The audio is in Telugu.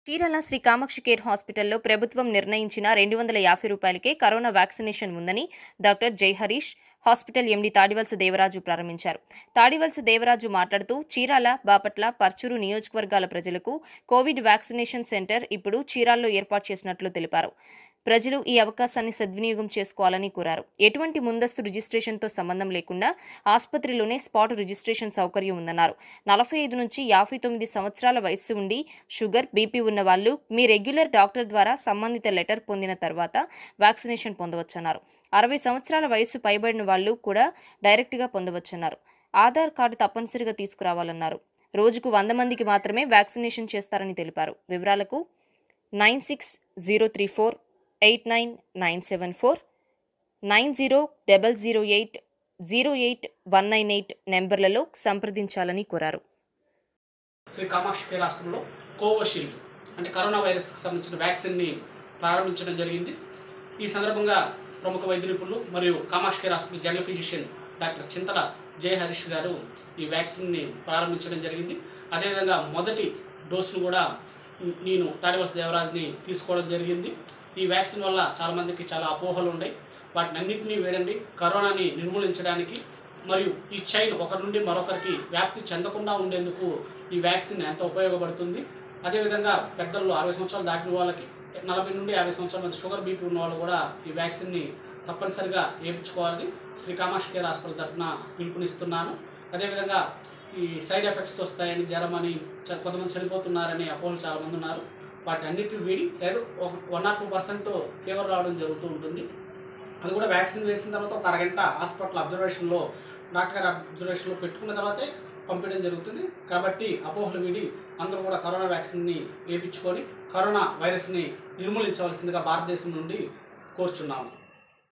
చీరాల శ్రీ కామాక్షి కేర్ హాస్పిటల్లో ప్రభుత్వం నిర్ణయించిన రెండు వందల యాభై రూపాయలకే కరోనా వ్యాక్సినేషన్ ఉందని doctor Jai Harish hospital MD Tadivalasa Devaraju ప్రారంభించారు తాడివలస దేవరాజు మాట్లాడుతూ చీరాల బాపట్ల పర్చూరు నియోజకవర్గాల ప్రజలకు కోవిడ్ వ్యాక్సినేషన్ సెంటర్ ఇప్పుడు చీరాల్లో ఏర్పాటు చేసినట్లు తెలిపారు ప్రజలు ఈ అవకాశాన్ని సద్వినియోగం చేసుకోవాలని కోరారు ఎటువంటి ముందస్తు రిజిస్ట్రేషన్తో సంబంధం లేకుండా ఆసుపత్రిలోనే స్పాట్ రిజిస్ట్రేషన్ సౌకర్యం ఉందన్నారు నలభై ఐదు నుంచి యాభై తొమ్మిది సంవత్సరాల వయస్సు ఉండి షుగర్ బీపీ ఉన్న వాళ్ళు మీ రెగ్యులర్ డాక్టర్ ద్వారా సంబంధిత లెటర్ పొందిన తర్వాత వ్యాక్సినేషన్ పొందవచ్చన్నారు అరవై సంవత్సరాల వయస్సు పైబడిన వాళ్ళు కూడా డైరెక్ట్గా పొందవచ్చన్నారు ఆధార్ కార్డు తప్పనిసరిగా తీసుకురావాలన్నారు రోజుకు వంద మందికి మాత్రమే వ్యాక్సినేషన్ చేస్తారని తెలిపారు వివరాలకు nine six zero three four eight nine nine seven four nine zero double zero eight zero eight one nine eight నెంబర్లలో సంప్రదించాలని కోరారు శ్రీ కామాక్షి కేర్ హాస్పిటల్లో కోవిషీల్డ్ అంటే కరోనా వైరస్కి సంబంధించిన వ్యాక్సిన్ని ప్రారంభించడం జరిగింది ఈ సందర్భంగా ప్రముఖ వైద్య నిపుణులు మరియు Kamakshi care hospital general physician doctor Chintala Jaya Harish గారు ఈ వ్యాక్సిన్ని ప్రారంభించడం జరిగింది అదేవిధంగా మొదటి డోసును కూడా నేను తాడివలస దేవరాజ్ని తీసుకోవడం జరిగింది ఈ వ్యాక్సిన్ వల్ల చాలామందికి చాలా అపోహలు ఉన్నాయి వాటిని అన్నింటినీ వేడండి కరోనాని నిర్మూలించడానికి మరియు ఈ చైన్ ఒకరి నుండి మరొకరికి వ్యాప్తి చెందకుండా ఉండేందుకు ఈ వ్యాక్సిన్ ఎంతో ఉపయోగపడుతుంది అదేవిధంగా పెద్దల్లో అరవై సంవత్సరాలు దాటిన వాళ్ళకి నలభై నుండి యాభై సంవత్సరాల మంది షుగర్ బీపీ ఉన్న వాళ్ళు కూడా ఈ వ్యాక్సిన్ని తప్పనిసరిగా వేయించుకోవాలని శ్రీ కామాక్షి కేర్ హాస్పిటల్ తరఫున పిలుపునిస్తున్నాను అదేవిధంగా ఈ సైడ్ ఎఫెక్ట్స్ వస్తాయని జ్వరం అని చ- కొంతమంది చనిపోతున్నారని అపోహలు చాలామంది ఉన్నారు వాటి అన్నిటిని వీడి ఏదో ఒక one or two percent fever రావడం జరుగుతూ ఉంటుంది అది కూడా వ్యాక్సిన్ వేసిన తర్వాత ఒక అరగంట హాస్పిటల్ అబ్జర్వేషన్లో డాక్టర్ గారి అబ్జర్వేషన్లో పెట్టుకున్న తర్వాతే పంపించడం జరుగుతుంది కాబట్టి అపోహలు వీడి అందరూ కూడా కరోనా వ్యాక్సిన్ని వేయించుకొని కరోనా వైరస్ని నిర్మూలించవలసిందిగా భారతదేశం నుండి కోరుచున్నాము